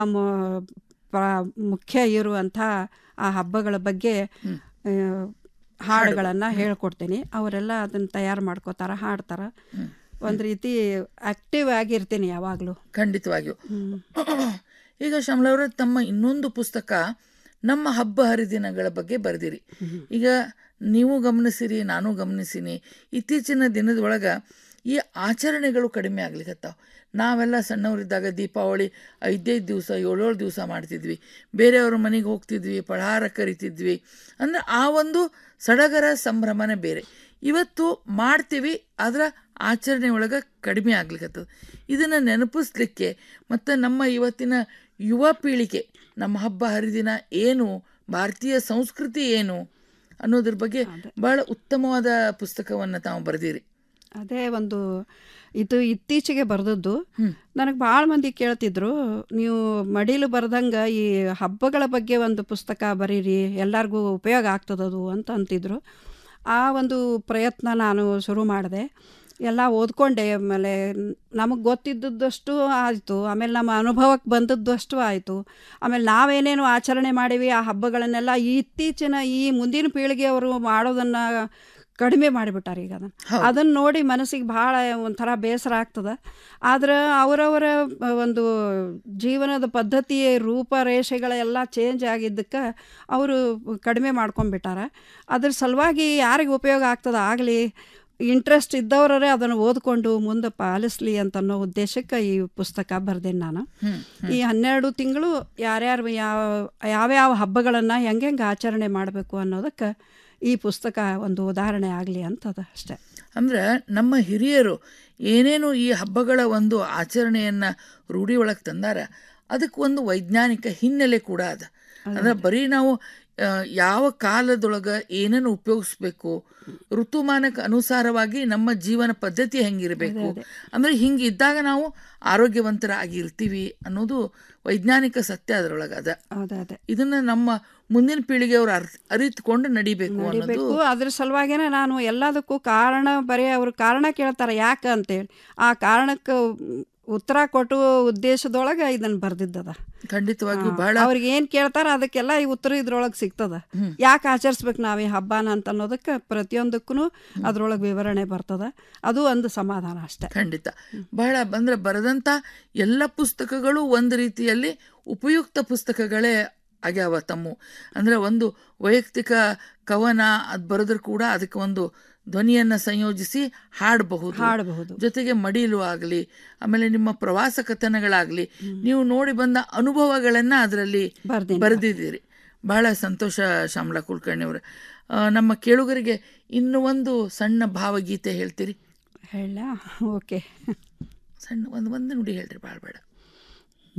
ಮ- ಪ್ರ- ಮುಖ್ಯ ಇರುವಂಥ ಆ ಹಬ್ಬಗಳ ಬಗ್ಗೆ ಆ, ಹಾಡುಗಳನ್ನು ಹೇಳ್ಕೊಡ್ತೀನಿ ಅವರೆಲ್ಲ ಅದನ್ನು ತಯಾರು ಮಾಡ್ಕೋತಾರೆ ಹಾಡ್ತಾರೆ ಒಂದು ರೀತಿ ಆಕ್ಟಿವ್ ಆಗಿರ್ತೀನಿ ಯಾವಾಗಲೂ ಖಂಡಿತವಾಗಿಯೂ ಈಗ ಶ್ಯಾಮಲವ್ರ ತಮ್ಮ ಇನ್ನೊಂದು ಪುಸ್ತಕ ನಮ್ಮ ಹಬ್ಬ ಹರಿದಿನಗಳ ಬಗ್ಗೆ ಬರೆದಿರಿ ಈಗ ನೀವು ಗಮನಿಸಿರಿ ನಾನು ಗಮನಿಸಿನಿ ಇತ್ತೀಚಿನ ದಿನದೊಳಗ ಈ ಆಚರಣೆಗಳು ಕಡಿಮೆ ಆಗ್ಲಿಕತ್ತಾವ ನಾವೆಲ್ಲ ಸಣ್ಣವರಿದ್ದಾಗ ದೀಪಾವಳಿ ಐದೈದು ದಿವಸ ಏಳೇಳು ದಿವಸ ಮಾಡ್ತಿದ್ವಿ ಬೇರೆಯವ್ರ ಮನೆಗೆ ಹೋಗ್ತಿದ್ವಿ ಪಳಹಾರ ಕರಿತಿದ್ವಿ ಅಂದರೆ ಆ ಒಂದು ಸಡಗರ ಸಂಭ್ರಮನೇ ಬೇರೆ ಇವತ್ತು ಮಾಡ್ತೀವಿ ಅದರ ಆಚರಣೆ ಒಳಗೆ ಕಡಿಮೆ ಆಗ್ಲಿಕ್ಕತ್ತದ ಇದನ್ನು ನೆನಪಿಸ್ಲಿಕ್ಕೆ ಮತ್ತು ನಮ್ಮ ಇವತ್ತಿನ ಯುವ ಪೀಳಿಗೆ ನಮ್ಮ ಹಬ್ಬ ಹರಿದಿನ ಏನು ಭಾರತೀಯ ಸಂಸ್ಕೃತಿ ಏನು ಅನ್ನೋದ್ರ ಬಗ್ಗೆ ಬಹಳ ಉತ್ತಮವಾದ ಪುಸ್ತಕವನ್ನು ತಾವು ಬರೆದಿರಿ ಅದೇ ಒಂದು ಇದು ಇತ್ತೀಚೆಗೆ ಬರೆದದ್ದು ನನಗೆ ಭಾಳ ಮಂದಿ ಕೇಳ್ತಿದ್ರು ನೀವು ಮಡಿಲು ಬರ್ದಂಗೆ ಈ ಹಬ್ಬಗಳ ಬಗ್ಗೆ ಒಂದು ಪುಸ್ತಕ ಬರೀರಿ ಎಲ್ಲರಿಗೂ ಉಪಯೋಗ ಆಗ್ತದದು ಅಂತ ಅಂತಿದ್ರು ಆ ಒಂದು ಪ್ರಯತ್ನ ನಾನು ಶುರು ಮಾಡಿದೆ ಎಲ್ಲ ಓದ್ಕೊಂಡೆ ಆಮೇಲೆ ನಮಗೆ ಗೊತ್ತಿದ್ದದ್ದಷ್ಟು ಆಯಿತು ಆಮೇಲೆ ನಮ್ಮ ಅನುಭವಕ್ಕೆ ಬಂದದ್ದಷ್ಟು ಆಯಿತು ಆಮೇಲೆ ನಾವೇನೇನು ಆಚರಣೆ ಮಾಡೀವಿ ಆ ಹಬ್ಬಗಳನ್ನೆಲ್ಲ ಈ ಇತ್ತೀಚಿನ ಈ ಮುಂದಿನ ಪೀಳಿಗೆಯವರು ಮಾಡೋದನ್ನು ಕಡಿಮೆ ಮಾಡಿಬಿಟ್ಟಾರೆ ಈಗ ಅದನ್ನು ಅದನ್ನು ನೋಡಿ ಮನಸ್ಸಿಗೆ ಭಾಳ ಒಂಥರ ಬೇಸರ ಆಗ್ತದೆ ಆದ್ರೆ ಅವರವರ ಒಂದು ಜೀವನದ ಪದ್ಧತಿ ರೂಪರೇಷೆಗಳೆಲ್ಲ ಚೇಂಜ್ ಆಗಿದ್ದಕ್ಕೆ ಅವರು ಕಡಿಮೆ ಮಾಡ್ಕೊಂಡ್ಬಿಟ್ಟಾರ ಅದ್ರ ಸಲುವಾಗಿ ಯಾರಿಗೆ ಉಪಯೋಗ ಆಗ್ತದೆ ಆಗಲಿ ಇಂಟ್ರೆಸ್ಟ್ ಇದ್ದವರೇ ಅದನ್ನು ಓದ್ಕೊಂಡು ಮುಂದೆ ಪಾಲಿಸ್ಲಿ ಅಂತ ಅನ್ನೋ ಉದ್ದೇಶಕ್ಕೆ ಈ ಪುಸ್ತಕ ಬರ್ದೇನೆ ನಾನು ಈ ಹನ್ನೆರಡು ತಿಂಗಳು ಯಾರ್ಯಾರು ಯಾವ ಯಾವ್ಯಾವ ಹಬ್ಬಗಳನ್ನು ಹೆಂಗೆ ಆಚರಣೆ ಮಾಡಬೇಕು ಅನ್ನೋದಕ್ಕೆ ಈ ಪುಸ್ತಕ ಒಂದು ಉದಾಹರಣೆ ಆಗಲಿ ಅಂತದ ಅಷ್ಟೆ ಅಂದ್ರೆ ನಮ್ಮ ಹಿರಿಯರು ಏನೇನು ಈ ಹಬ್ಬಗಳ ಒಂದು ಆಚರಣೆಯನ್ನ ರೂಢಿ ಒಳಗೆ ತಂದಾರ ಅದಕ್ಕೆ ಒಂದು ವೈಜ್ಞಾನಿಕ ಹಿನ್ನೆಲೆ ಕೂಡ ಅದ ಅಂದ್ರೆ ಬರೀ ನಾವು ಆ, ಯಾವ ಕಾಲದೊಳಗೆ ಏನನ್ನು ಉಪಯೋಗಿಸ್ಬೇಕು ಋತುಮಾನಕ್ಕೆ ಅನುಸಾರವಾಗಿ ನಮ್ಮ ಜೀವನ ಪದ್ಧತಿ ಹೆಂಗಿರಬೇಕು ಅಂದ್ರೆ ಹಿಂಗಿದ್ದಾಗ ನಾವು ಆರೋಗ್ಯವಂತರಾಗಿರ್ತೀವಿ ಅನ್ನೋದು ವೈಜ್ಞಾನಿಕ ಸತ್ಯ ಅದರೊಳಗೆ ಅದ ಅದೇ ಅದೇ ಇದನ್ನ ನಮ್ಮ ಮುಂದಿನ ಪೀಳಿಗೆಯವರು ಅರ್ ಅರಿತುಕೊಂಡು ನಡಿಬೇಕು ಅನ್ನೋದು ನಡಿಬೇಕು ಅದ್ರ ಸಲುವಾಗಿನೇ ನಾನು ಎಲ್ಲದಕ್ಕೂ ಕಾರಣ ಬರೀ ಅವ್ರು ಕಾರಣ ಕೇಳ್ತಾರೆ ಯಾಕೆ ಅಂತೇಳಿ ಆ ಕಾರಣಕ್ಕೆ ಉತ್ತರ ಕೊಟ್ಟು ಉದ್ದೇಶದೊಳಗೆ ಇದನ್ನು ಬರ್ದಿದ್ದದ ಖಂಡಿತವಾಗಿಯೂ ಬಹಳ ಅವ್ರಿಗೆ ಏನು ಕೇಳ್ತಾರ ಅದಕ್ಕೆಲ್ಲ ಈ ಉತ್ತರ ಇದ್ರೊಳಗೆ ಸಿಗ್ತದ ಯಾಕೆ ಆಚರಿಸ್ಬೇಕು ನಾವು ಈ ಹಬ್ಬನ ಅಂತ ಅನ್ನೋದಕ್ಕೆ ಪ್ರತಿಯೊಂದಕ್ಕೂ ಅದ್ರೊಳಗೆ ವಿವರಣೆ ಬರ್ತದ ಅದು ಒಂದು ಸಮಾಧಾನ ಅಷ್ಟೆ ಖಂಡಿತ ಬಹಳ ಅಂದ್ರೆ ಬರೆದಂಥ ಎಲ್ಲ ಪುಸ್ತಕಗಳು ಒಂದು ರೀತಿಯಲ್ಲಿ ಉಪಯುಕ್ತ ಪುಸ್ತಕಗಳೇ ಆಗ್ಯಾವ ತಮ್ಮ ಅಂದ್ರೆ ಒಂದು ವೈಯಕ್ತಿಕ ಕವನ ಅದು ಬರೆದ್ರು ಕೂಡ ಅದಕ್ಕೆ ಒಂದು ಧ್ವನಿಯನ್ನ ಸಂಯೋಜಿಸಿ ಹಾಡಬಹುದು ಹಾಡಬಹುದು ಜೊತೆಗೆ ಮಡಿಲು ಆಗಲಿ ಆಮೇಲೆ ನಿಮ್ಮ ಪ್ರವಾಸ ಕಥನಗಳಾಗಲಿ ನೀವು ನೋಡಿ ಬಂದ ಅನುಭವಗಳನ್ನ ಅದರಲ್ಲಿ ಬರ್ದೀನಿ. ಬರೆದಿದ್ದೀರಿ ಬಹಳ ಸಂತೋಷ ಶ್ಯಾಮಲಾ ಕುಲಕರ್ಣಿ ಅವರ ನಮ್ಮ ಕೇಳುಗರಿಗೆ ಇನ್ನು ಒಂದು ಸಣ್ಣ ಭಾವಗೀತೆ ಹೇಳ್ತೀರಿ ಹೇಳ ಓಕೆ ಸಣ್ಣ ಒಂದು ಒಂದು ನುಡಿ ಹೇಳ್ರಿ ಭಾಳ ಬೇಡ